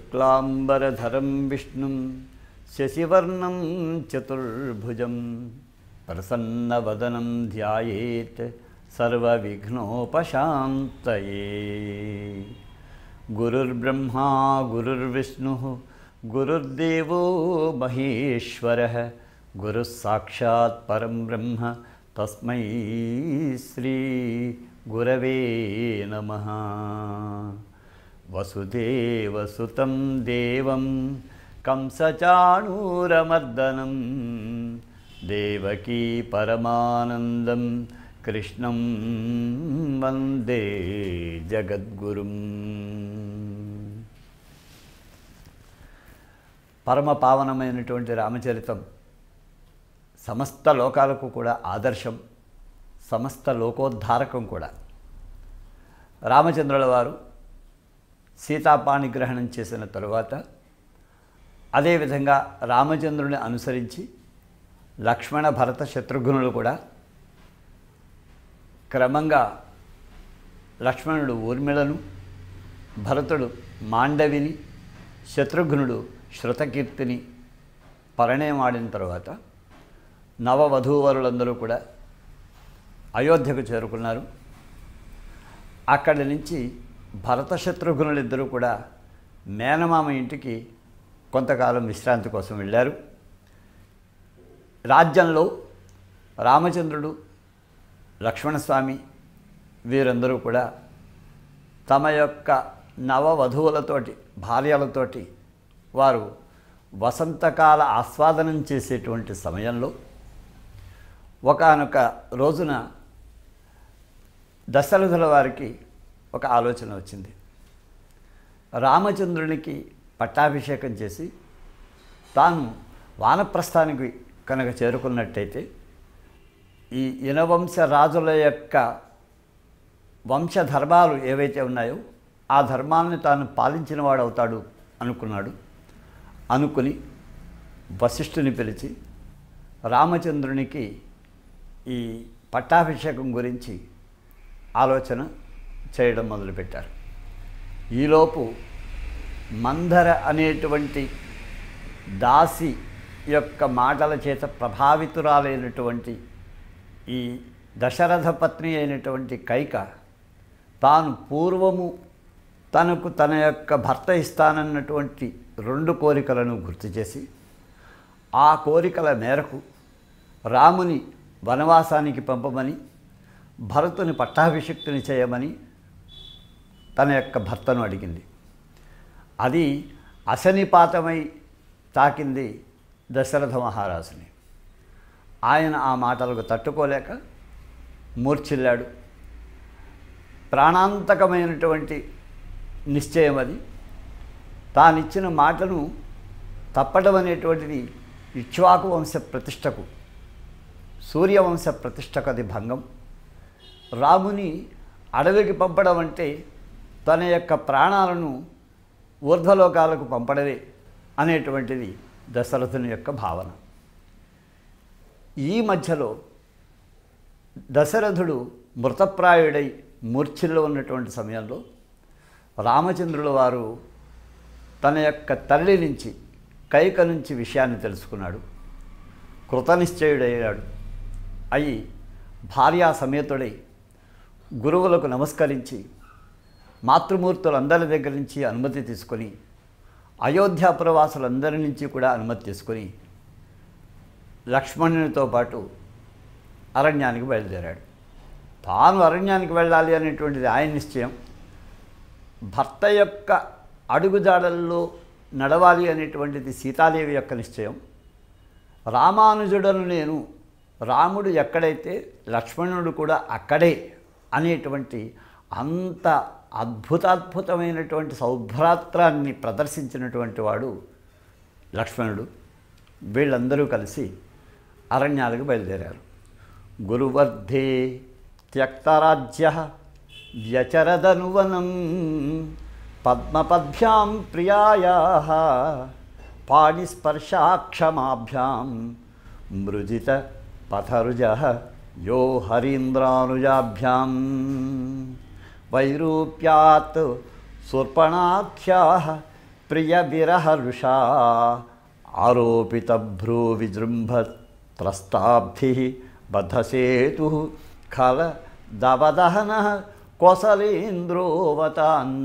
శుక్లాంబరధరం విష్ణుం శశివర్ణం చతుర్భుజం ప్రసన్నవదనం ధ్యాయేత్ సర్వవిఘ్నోపశాంతయే గురుర్బ్రహ్మా గురుర్విష్ణు గురుర్దేవో మహేశ్వర గురుः సాక్షాత్ పరం బ్రహ్మ తస్మై శ్రీ గురవే నమ వసుదేవసుతం దేవం కంసచాణూరమర్దనం దేవకీ పరమానందం కృష్ణం వందే జగద్గురుం పరమ పావనమైనటువంటి రామచరితం సమస్త లోకాలకు కూడా ఆదర్శం సమస్త లోకోద్ధారకం కూడా రామచంద్రుల వారు సీతాపాణిగ్రహణం చేసిన తరువాత అదేవిధంగా రామచంద్రుని అనుసరించి లక్ష్మణ భరత శత్రుఘ్నులు కూడా క్రమంగా లక్ష్మణుడు ఊర్మిళను భరతుడు మాండవిని శత్రుఘ్నుడు శృతకీర్తిని పరిణయమాడిన తర్వాత నవవధూవరులందరూ కూడా అయోధ్యకు చేరుకున్నారు అక్కడి నుంచి భరత శత్రుఘ్నులిద్దరూ కూడా మేనమామ ఇంటికి కొంతకాలం విశ్రాంతి కోసం వెళ్ళారు రాజ్యంలో రామచంద్రుడు లక్ష్మణస్వామి వీరందరూ కూడా తమ యొక్క నవవధువులతోటి భార్యలతోటి వారు వసంతకాల ఆస్వాదనం చేసేటువంటి సమయంలో ఒకనొక రోజున దశరథుల వారికి ఒక ఆలోచన వచ్చింది రామచంద్రునికి పట్టాభిషేకం చేసి తాను వానప్రస్థానికి కనుక చేరుకున్నట్టయితే ఈ ఇనవంశ రాజుల యొక్క వంశధర్మాలు ఏవైతే ఉన్నాయో ఆ ధర్మాలను తాను పాలించిన వాడు అవుతాడు అనుకున్నాడు అనుకుని వశిష్ఠుని పిలిచి రామచంద్రునికి ఈ పట్టాభిషేకం గురించి ఆలోచన చేయడం మొదలుపెట్టారు ఈలోపు మందర అనేటువంటి దాసి యొక్క మాటల చేత ప్రభావితురాలైనటువంటి ఈ దశరథ పత్ని అయినటువంటి కైక తాను పూర్వము తనకు తన యొక్క భర్త ఇస్తానన్నటువంటి రెండు కోరికలను గుర్తు చేసి ఆ కోరికల మేరకు రాముని వనవాసానికి పంపమని భరతుని పట్టాభిషిక్తుని చేయమని తన యొక్క భర్తను అడిగింది అది అశనిపాతమై తాకింది దశరథ మహారాజుని ఆయన ఆ మాటలకు తట్టుకోలేక మూర్ఛిల్లాడు ప్రాణాంతకమైనటువంటి నిశ్చయం అది తానిచ్చిన మాటను తప్పడం అనేటువంటిది ఇక్ష్వాకు వంశ ప్రతిష్టకు సూర్యవంశ ప్రతిష్టకు అది భంగం రాముని అడవికి పంపడం అంటే తన యొక్క ప్రాణాలను ఊర్ధ్వలోకాలకు పంపడమే అనేటువంటిది దశరథుని యొక్క భావన ఈ మధ్యలో దశరథుడు మృతప్రాయుడై మూర్ఛిల్లో ఉన్నటువంటి సమయంలో రామచంద్రుల వారు తన యొక్క తల్లి నుంచి కైక నుంచి విషయాన్ని తెలుసుకున్నాడు కృతనిశ్చయుడయ్యాడు అయి భార్యా సమేతుడై గురువులకు నమస్కరించి మాతృమూర్తులందరి దగ్గర నుంచి అనుమతి తీసుకొని అయోధ్య ప్రవాసులందరి నుంచి కూడా అనుమతి తీసుకొని లక్ష్మణునితో పాటు అరణ్యానికి బయలుదేరాడు తాను అరణ్యానికి వెళ్ళాలి అనేటువంటిది ఆయన నిశ్చయం భర్త యొక్క అడుగుజాడల్లో నడవాలి అనేటువంటిది సీతాదేవి యొక్క నిశ్చయం రామానుజుడను నేను రాముడు ఎక్కడైతే లక్ష్మణుడు కూడా అక్కడే అనేటువంటి అంత అద్భుతాద్భుతమైనటువంటి సౌభ్రాత్రాన్ని ప్రదర్శించినటువంటి వాడు లక్ష్మణుడు వీళ్ళందరూ కలిసి అరణ్యాలకు బయలుదేరారు గురువర్ధే త్యక్తరాజ్య వ్యచరదనువనం పద్మపద్భ్యాం ప్రియాయా పాణిస్పర్శాక్షమాభ్యాం మృజిత పథరుజ యో హరీంద్రానుజాభ్యాం వైరూప్యాత్ శూర్పణాఖ్యా ప్రియ విరహరుషా ఆరోపిత భ్రూ విజృంభ త్రస్తాబ్ధి బద్ధసేతు ఖల దవదహన కొసలేంద్రోవతాన్న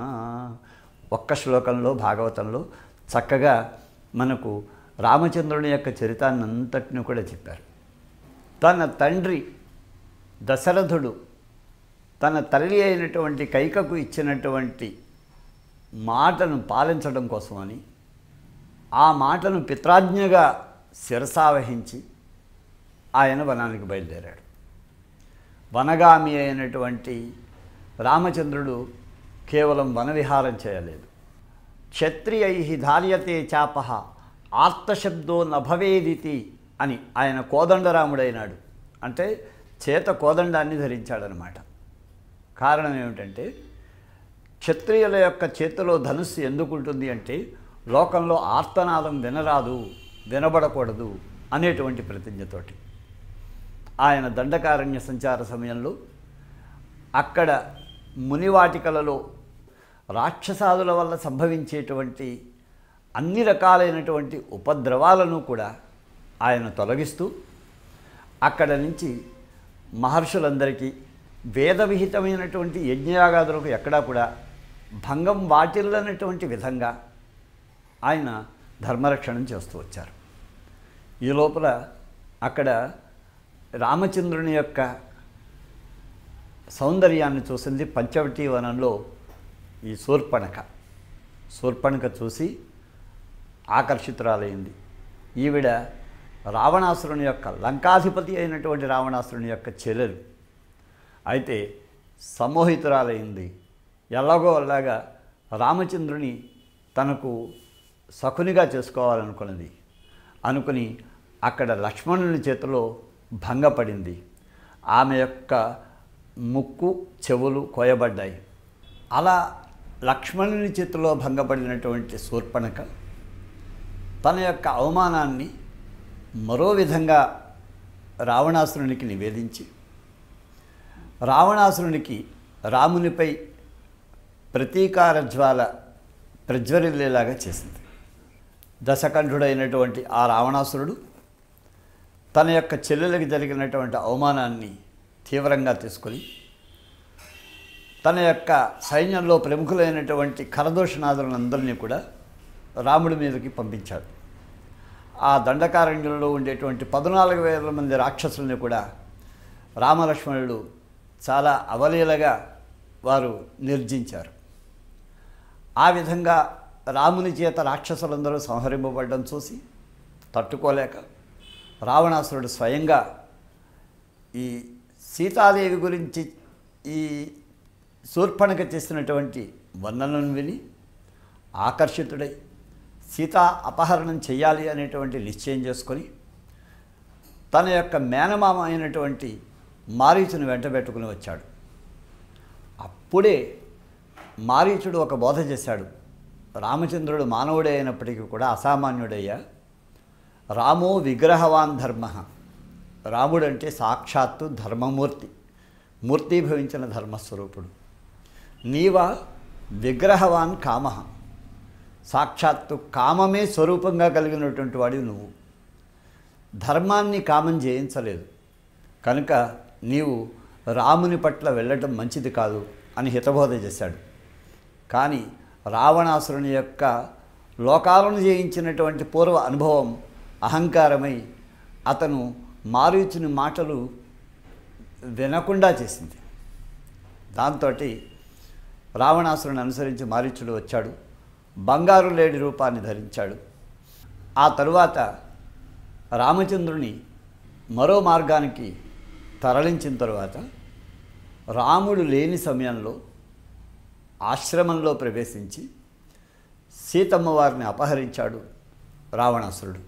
ఒక్క శ్లోకంలో భాగవతంలో చక్కగా మనకు రామచంద్రుని యొక్క చరితాన్ని అంతటిని కూడా చెప్పారు తన తండ్రి దశరథుడు తన తల్లి అయినటువంటి కైకకు ఇచ్చినటువంటి మాటను పాలించడం కోసమని ఆ మాటను పిత్రాజ్ఞగా శిరసావహించి ఆయన వనానికి బయలుదేరాడు వనగామి అయినటువంటి రామచంద్రుడు కేవలం వనవిహారం చేయలేదు క్షత్రియై ధార్యతే చాప ఆర్తశబ్దో నభవేదితి అని ఆయన కోదండరాముడైనాడు అంటే చేత కోదండాన్ని ధరించాడనమాట కారణం ఏమిటంటే క్షత్రియుల యొక్క చేతిలో ధనుస్సు ఎందుకు ఉంటుంది అంటే లోకంలో ఆర్తనాదం వినరాదు వినబడకూడదు అనేటువంటి ప్రతిజ్ఞతోటి ఆయన దండకారణ్య సంచార సమయంలో అక్కడ మునివాటికలలో రాక్షసాదుల వల్ల సంభవించేటువంటి అన్ని రకాలైనటువంటి ఉపద్రవాలను కూడా ఆయన తొలగిస్తూ అక్కడ నుంచి మహర్షులందరికీ వేద విహితమైనటువంటి యజ్ఞయాగాదులకు ఎక్కడా కూడా భంగం వాటిల్లనటువంటి విధంగా ఆయన ధర్మరక్షణం చేస్తూ వచ్చారు ఈ లోపల అక్కడ రామచంద్రుని యొక్క సౌందర్యాన్ని చూసింది పంచవటి వనంలో ఈ శూర్పణక శూర్పణక చూసి ఆకర్షితురాలైంది ఈవిడ రావణాసురుని యొక్క లంకాధిపతి అయినటువంటి రావణాసురుని యొక్క చెల్లెలు అయితే సమ్మోహితురాలైంది ఎలాగో అలాగా రామచంద్రుని తనకు సకునిగా చేసుకోవాలనుకున్నది అనుకుని అక్కడ లక్ష్మణుని చేతిలో భంగపడింది ఆమె యొక్క ముక్కు చెవులు కోయబడ్డాయి అలా లక్ష్మణుని చేతిలో భంగపడినటువంటి శూర్పణక తన యొక్క అవమానాన్ని మరో విధంగా రావణాసురునికి నివేదించి రావణాసురునికి రామునిపై ప్రతీకార జ్వాల ప్రజ్వరిల్లేలాగా చేసింది దశకంఠుడైనటువంటి ఆ రావణాసురుడు తన యొక్క చెల్లెలకి జరిగినటువంటి అవమానాన్ని తీవ్రంగా తీసుకొని తన యొక్క సైన్యంలో ప్రముఖులైనటువంటి ఖరదోషనాథులందరినీ కూడా రాముడి మీదకి పంపించాడు ఆ దండకారణ్యంలో ఉండేటువంటి పద్నాలుగు వేల మంది రాక్షసుల్ని కూడా రామలక్ష్మణుడు చాలా అవలీలగా వారు నిర్జించారు ఆ విధంగా రాముని చేత రాక్షసులందరూ సంహరింపబడడం చూసి తట్టుకోలేక రావణాసురుడు స్వయంగా ఈ సీతాదేవి గురించి ఈ శూర్పణక చేసినటువంటి వర్ణనను విని ఆకర్షితుడై సీతా అపహరణం చేయాలి అనేటువంటి నిశ్చయం చేసుకొని తన యొక్క మేనమామ అయినటువంటి మారీచుని వెంటబెట్టుకుని వచ్చాడు అప్పుడే మారీచుడు ఒక బోధ చేశాడు రామచంద్రుడు మానవుడే అయినప్పటికీ కూడా అసామాన్యుడయ్యా రామో విగ్రహవాన్ ధర్మ రాముడంటే సాక్షాత్తు ధర్మమూర్తి మూర్తీభవించిన ధర్మస్వరూపుడు నీవా విగ్రహవాన్ కామ సాక్షాత్తు కామమే స్వరూపంగా కలిగినటువంటి వాడివి నువ్వు ధర్మాన్ని కామం జయించలేదు కనుక నీవు రాముని పట్ల వెళ్ళటం మంచిది కాదు అని హితబోధ చేశాడు కానీ రావణాసురుని యొక్క లోకాలను జయించినటువంటి పూర్వ అనుభవం అహంకారమై అతను మారీచుని మాటలు వినకుండా చేసింది దాంతో రావణాసురుని అనుసరించి మారీచుడు వచ్చాడు బంగారు లేడి రూపాన్ని ధరించాడు ఆ తరువాత రామచంద్రుని మరో మార్గానికి తరలించిన తరువాత రాముడు లేని సమయంలో ఆశ్రమంలో ప్రవేశించి సీతమ్మ వారిని అపహరించాడు రావణాసురుడు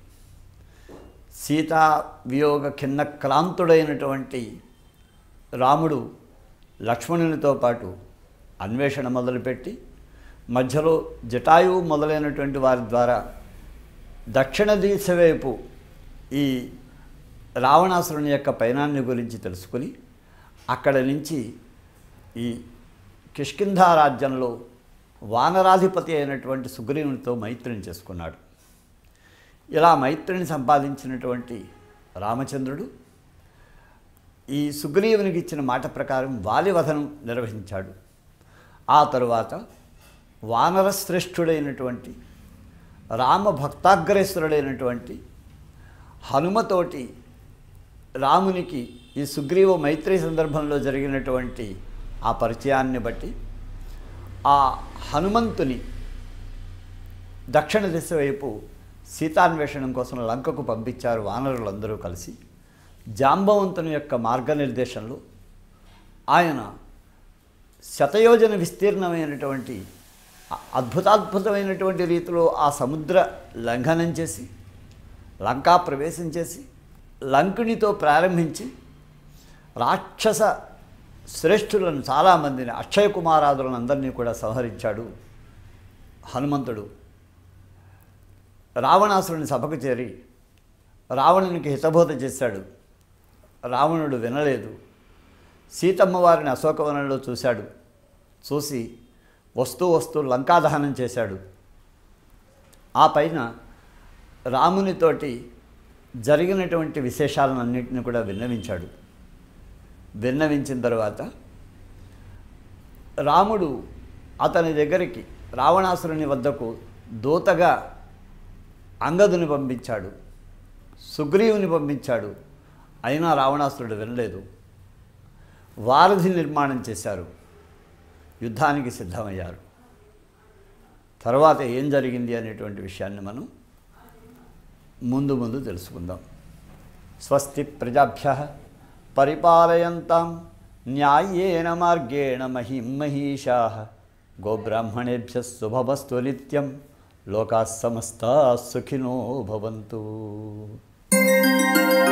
సీతా వియోగ కింద క్రాంతుడైనటువంటి రాముడు లక్ష్మణునితో పాటు అన్వేషణ మొదలుపెట్టి మధ్యలో జటాయువు మొదలైనటువంటి వారి ద్వారా దక్షిణ దిశ వైపు ఈ రావణాసురుని యొక్క పయనాన్ని గురించి తెలుసుకుని అక్కడ నుంచి ఈ కిష్కింధా రాజ్యంలో వానరాధిపతి అయినటువంటి సుగ్రీవునితో మైత్రిని చేసుకున్నాడు ఇలా మైత్రిని సంపాదించినటువంటి రామచంద్రుడు ఈ సుగ్రీవునికి ఇచ్చిన మాట ప్రకారం వాలివధనం నిర్వహించాడు ఆ తరువాత వానరశ్రేష్ఠుడైనటువంటి రామ భక్తాగ్రేశ్వరుడైనటువంటి హనుమతోటి రామునికి ఈ సుగ్రీవ మైత్రి సందర్భంలో జరిగినటువంటి ఆ పరిచయాన్ని బట్టి ఆ హనుమంతుని దక్షిణ దిశ వైపు సీతాన్వేషణం కోసం లంకకు పంపించారు వానరులందరూ కలిసి జాంబవంతుని యొక్క మార్గనిర్దేశంలో ఆయన శతయోజన విస్తీర్ణమైనటువంటి అద్భుతాద్భుతమైనటువంటి రీతిలో ఆ సముద్ర లంఘనం చేసి లంకా ప్రవేశం చేసి లంకునితో ప్రారంభించి రాక్షస శ్రేష్ఠులను చాలామందిని అక్షయ కుమారాదులను అందరినీ కూడా సంహరించాడు హనుమంతుడు రావణాసురుని సభకు చేరి రావణునికి హితబోధ చేశాడు రావణుడు వినలేదు సీతమ్మ వారిని అశోకవనంలో చూశాడు చూసి వస్తూ వస్తూ లంకాదహనం చేశాడు ఆ పైన రామునితోటి జరిగినటువంటి విశేషాలన్నింటినీ కూడా విన్నవించాడు విన్నవించిన తర్వాత రాముడు అతని దగ్గరికి రావణాసురుని వద్దకు దూతగా అంగదుని పంపించాడు సుగ్రీవుని పంపించాడు అయినా రావణాసురుడు వినలేదు వారధి నిర్మాణం చేశారు యుద్ధానికి సిద్ధమయ్యారు తర్వాత ఏం జరిగింది అనేటువంటి విషయాన్ని మనం ముందు ముందు తెలుసుకుందాం స్వస్తి ప్రజాభ్య పరిపాలయంతాం న్యాయేన మార్గేణ మహిం మహిషా గోబ్రాహ్మణేభ్య శుభమస్తు నిత్యం లోకా సమస్తా సుఖినో భవంతు